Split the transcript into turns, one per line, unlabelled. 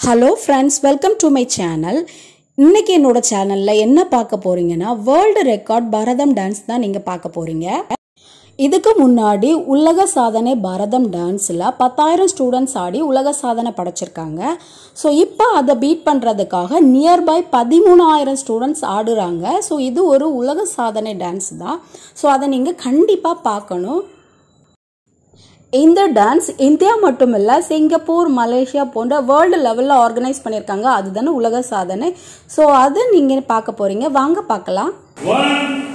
hello friends welcome to my channel இன்னைக்கு என்னோட சேனலில் என்ன பார்க்க போறீங்கன்னா வேர்ல்டு ரெக்கார்ட் பரதம் டான்ஸ் தான் நீங்கள் பார்க்க போறீங்க இதுக்கு முன்னாடி உலக சாதனை பரதம் டான்ஸில் பத்தாயிரம் ஸ்டூடெண்ட்ஸ் ஆடி உலக சாதனை படைச்சிருக்காங்க ஸோ இப்போ அதை பீட் பண்ணுறதுக்காக நியர்பை பதிமூணாயிரம் ஸ்டூடெண்ட்ஸ் ஆடுறாங்க ஸோ இது ஒரு உலக சாதனை டான்ஸ் தான் ஸோ அதை நீங்கள் கண்டிப்பாக பார்க்கணும் இந்த டான்ஸ் இந்தியா மட்டும் இல்லை சிங்கப்பூர் மலேசியா போன்ற வேர்ல்டு லெவலில் ஆர்கனைஸ் பண்ணியிருக்காங்க அதுதானே உலக சாதனை ஸோ அது நீங்கள் பார்க்க போகிறீங்க வாங்க பார்க்கலாம்
One,